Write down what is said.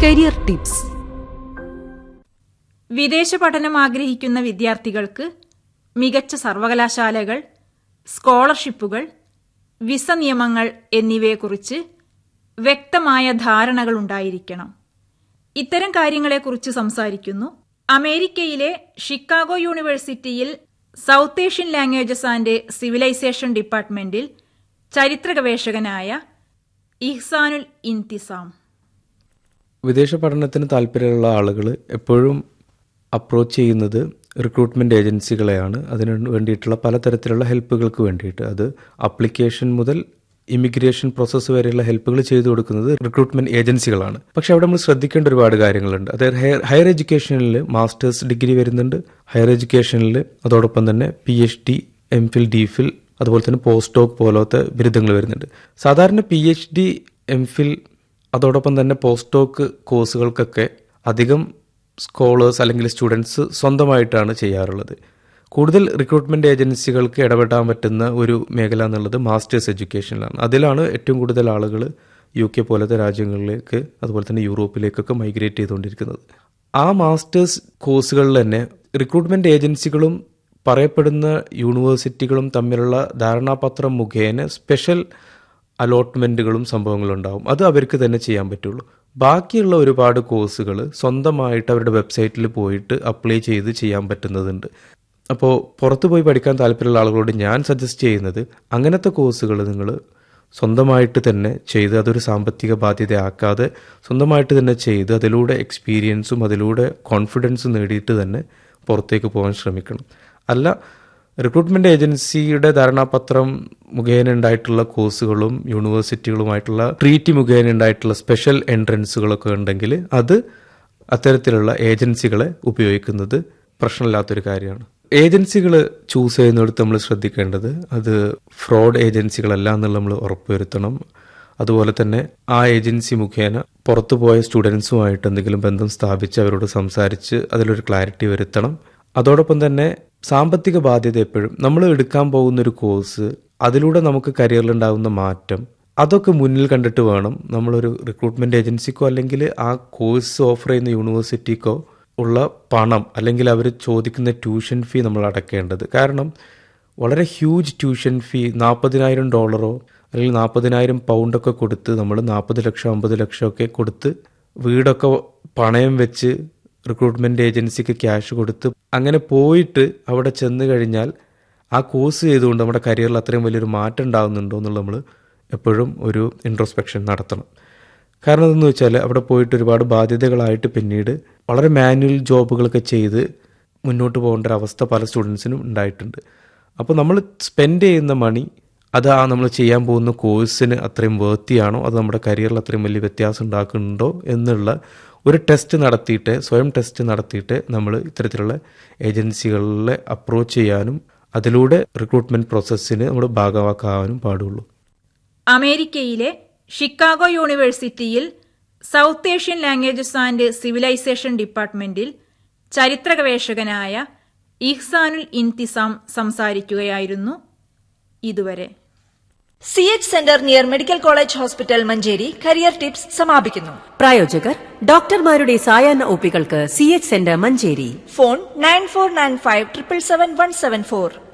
career tips വിദേശ പഠനം ആഗ്രഹിക്കുന്ന വിദ്യാർത്ഥികൾക്ക് മികച്ച സർവകലാശാലകൾ സ്കോളർഷിപ്പുകൾ വിസ നിയമങ്ങൾ എന്നിവയെക്കുറിച്ച് വ്യക്തമായ ധാരണകൾ ഉണ്ടായിരിക്കണം ഇത്തരം കാര്യങ്ങളെക്കുറിച്ച് സംസാരിക്കുന്നു അമേരിക്കയിലെ ഷിക്കാഗോ യൂണിവേഴ്സിറ്റിയിൽ South Asian languages and civilisation ഡിപ്പാർട്ട്മെന്റിൽ ചരിത്ര ഗവേഷകനായ ഇഹ്സാനുൽ ഇൻതിസാം വിദേശ പഠനത്തിന് താല്പര്യമുള്ള ആളുകൾ എപ്പോഴും അപ്രോച്ച് ചെയ്യുന്നത് റിക്രൂട്ട്മെൻറ്റ് ഏജൻസികളെയാണ് അതിന് വേണ്ടിയിട്ടുള്ള പലതരത്തിലുള്ള ഹെൽപ്പുകൾക്ക് വേണ്ടിയിട്ട് അത് അപ്ലിക്കേഷൻ മുതൽ ഇമിഗ്രേഷൻ പ്രോസസ്സ് വരെയുള്ള ഹെൽപ്പുകൾ ചെയ്തു കൊടുക്കുന്നത് റിക്രൂട്ട്മെന്റ് ഏജൻസികളാണ് പക്ഷെ അവിടെ നമ്മൾ ശ്രദ്ധിക്കേണ്ട ഒരുപാട് കാര്യങ്ങളുണ്ട് അതായത് ഹയർ ഹയർ എഡ്യൂക്കേഷനിൽ മാസ്റ്റേഴ്സ് ഡിഗ്രി വരുന്നുണ്ട് ഹയർ എഡ്യൂക്കേഷനിൽ അതോടൊപ്പം തന്നെ P H D M phil D phil അതുപോലെ തന്നെ പോസ്റ്റ് ഡോക് പോലത്തെ ബിരുദങ്ങൾ വരുന്നുണ്ട് സാധാരണ P H D M phil അതോടൊപ്പം തന്നെ പോസ്റ്റ് ഡോക്ക് കോഴ്സുകൾക്കൊക്കെ അധികം സ്കോളേഴ്സ് അല്ലെങ്കിൽ സ്റ്റുഡൻസ് സ്വന്തമായിട്ടാണ് ചെയ്യാറുള്ളത് കൂടുതൽ റിക്രൂട്ട്മെന്റ് ഏജൻസികൾക്ക് ഇടപെടാൻ പറ്റുന്ന ഒരു മേഖല എന്നുള്ളത് മാസ്റ്റേഴ്സ് എഡ്യൂക്കേഷനിലാണ് അതിലാണ് ഏറ്റവും കൂടുതൽ ആളുകൾ യു കെ പോലത്തെ രാജ്യങ്ങളിലേക്ക് അതുപോലെ തന്നെ യൂറോപ്പിലേക്കൊക്കെ മൈഗ്രേറ്റ് ചെയ്തുകൊണ്ടിരിക്കുന്നത് ആ മാസ്റ്റേഴ്സ് കോഴ്സുകളിൽ തന്നെ റിക്രൂട്ട്മെന്റ് ഏജൻസികളും പറയപ്പെടുന്ന യൂണിവേഴ്സിറ്റികളും തമ്മിലുള്ള ധാരണാപത്രം മുഖേന സ്പെഷ്യൽ അലോട്ട്മെന്റുകളും സംഭവങ്ങളും ഉണ്ടാവും അത് അവർക്ക് തന്നെ ചെയ്യാൻ പറ്റുള്ളൂ ബാക്കിയുള്ള ഒരുപാട് കോഴ്സുകൾ സ്വന്തമായിട്ട് അവരുടെ വെബ്സൈറ്റിൽ പോയിട്ട് അപ്ലൈ ചെയ്ത് ചെയ്യാൻ പറ്റുന്നതുണ്ട് അപ്പോൾ പുറത്തു പോയി പഠിക്കാൻ താല്പര്യമുള്ള ആളുകളോട് ഞാൻ സജസ്റ്റ് ചെയ്യുന്നത് അങ്ങനത്തെ കോഴ്സുകൾ നിങ്ങൾ സ്വന്തമായിട്ട് തന്നെ ചെയ്ത് അതൊരു സാമ്പത്തിക ബാധ്യതയാക്കാതെ സ്വന്തമായിട്ട് തന്നെ ചെയ്ത് അതിലൂടെ എക്സ്പീരിയൻസും അതിലൂടെ കോൺഫിഡൻസും നേടിയിട്ട് തന്നെ പുറത്തേക്ക് പോകാൻ ശ്രമിക്കണം അല്ല റിക്രൂട്ട്മെന്റ് ഏജൻസിയുടെ ധാരണാപത്രം മുഖേന ഉണ്ടായിട്ടുള്ള കോഴ്സുകളും യൂണിവേഴ്സിറ്റികളുമായിട്ടുള്ള ട്രീറ്റ് മുഖേന ഉണ്ടായിട്ടുള്ള സ്പെഷ്യൽ എൻട്രൻസുകളൊക്കെ ഉണ്ടെങ്കിൽ അത് അത്തരത്തിലുള്ള ഏജൻസികളെ ഉപയോഗിക്കുന്നത് പ്രശ്നമില്ലാത്തൊരു കാര്യമാണ് ഏജൻസികൾ ചൂസ് ചെയ്യുന്നിടത്ത് നമ്മൾ ശ്രദ്ധിക്കേണ്ടത് അത് ഫ്രോഡ് ഏജൻസികളല്ല എന്നുള്ള നമ്മൾ ഉറപ്പുവരുത്തണം അതുപോലെ തന്നെ ആ ഏജൻസി മുഖേന പുറത്തു പോയ സ്റ്റുഡൻസുമായിട്ട് എന്തെങ്കിലും ബന്ധം സ്ഥാപിച്ച് അവരോട് സംസാരിച്ച് അതിലൊരു ക്ലാരിറ്റി വരുത്തണം അതോടൊപ്പം തന്നെ സാമ്പത്തിക ബാധ്യത എപ്പോഴും നമ്മൾ എടുക്കാൻ പോകുന്ന ഒരു കോഴ്സ് അതിലൂടെ നമുക്ക് കരിയറിൽ ഉണ്ടാകുന്ന മാറ്റം അതൊക്കെ മുന്നിൽ കണ്ടിട്ട് വേണം നമ്മളൊരു റിക്രൂട്ട്മെന്റ് ഏജൻസിക്കോ അല്ലെങ്കിൽ ആ കോഴ്സ് ഓഫർ ചെയ്യുന്ന യൂണിവേഴ്സിറ്റിക്കോ ഉള്ള പണം അല്ലെങ്കിൽ അവർ ചോദിക്കുന്ന ട്യൂഷൻ ഫീ നമ്മൾ അടക്കേണ്ടത് കാരണം വളരെ ഹ്യൂജ് ട്യൂഷൻ ഫീ നാൽപ്പതിനായിരം ഡോളറോ അല്ലെങ്കിൽ നാൽപ്പതിനായിരം പൗണ്ടൊക്കെ കൊടുത്ത് നമ്മൾ നാൽപ്പത് ലക്ഷം അമ്പത് ലക്ഷം ഒക്കെ കൊടുത്ത് വീടൊക്കെ പണയം വെച്ച് റിക്രൂട്ട്മെന്റ് ഏജൻസിക്ക് ക്യാഷ് കൊടുത്ത് അങ്ങനെ പോയിട്ട് അവിടെ ചെന്ന് കഴിഞ്ഞാൽ ആ കോഴ്സ് ചെയ്തുകൊണ്ട് നമ്മുടെ കരിയറിൽ അത്രയും വലിയൊരു മാറ്റം ഉണ്ടാകുന്നുണ്ടോ എന്നുള്ളത് നമ്മൾ എപ്പോഴും ഒരു ഇൻട്രോസ്പെക്ഷൻ നടത്തണം കാരണം എന്തെന്ന് വെച്ചാൽ അവിടെ പോയിട്ട് ഒരുപാട് ബാധ്യതകളായിട്ട് പിന്നീട് വളരെ മാനുവൽ ജോബുകളൊക്കെ ചെയ്ത് മുന്നോട്ട് പോകേണ്ട ഒരു അവസ്ഥ പല സ്റ്റുഡൻസിനും ഉണ്ടായിട്ടുണ്ട് അപ്പോൾ നമ്മൾ സ്പെൻഡ് ചെയ്യുന്ന മണി അത് ആ നമ്മൾ ചെയ്യാൻ പോകുന്ന കോഴ്സിന് അത്രയും വേർത്തിയാണോ അത് നമ്മുടെ കരിയറിൽ അത്രയും വലിയ വ്യത്യാസം ഉണ്ടാക്കുന്നുണ്ടോ എന്നുള്ള ഒരു ടെസ്റ്റ് നടത്തിയിട്ട് സ്വയം ടെസ്റ്റ് നടത്തിയിട്ട് നമ്മൾ ഇത്തരത്തിലുള്ള ഏജൻസികളിലെ അപ്രോച്ച് ചെയ്യാനും അതിലൂടെ റിക്രൂട്ട്മെന്റ് പ്രോസസ്സിന് നമ്മൾ ഭാഗമാക്കാനും പാടുള്ളൂ അമേരിക്കയിലെ ഷിക്കാഗോ യൂണിവേഴ്സിറ്റിയിൽ South Asian languages and civilisation ഡിപ്പാർട്ട്മെന്റിൽ ചരിത്ര ഗവേഷകനായ ഇഹ്സാനുൽ ഇൻതിസാം സംസാരിക്കുകയായിരുന്നു ഇതുവരെ C H centre near medical college hospital Manjeri career tips സമാപിക്കുന്നു പ്രായോജകർ ഡോക്ടർമാരുടെ സായാഹ്ന ഒപ്പികൾക്ക് C H centre Manjeri phone nine four nine five triple seven one seven four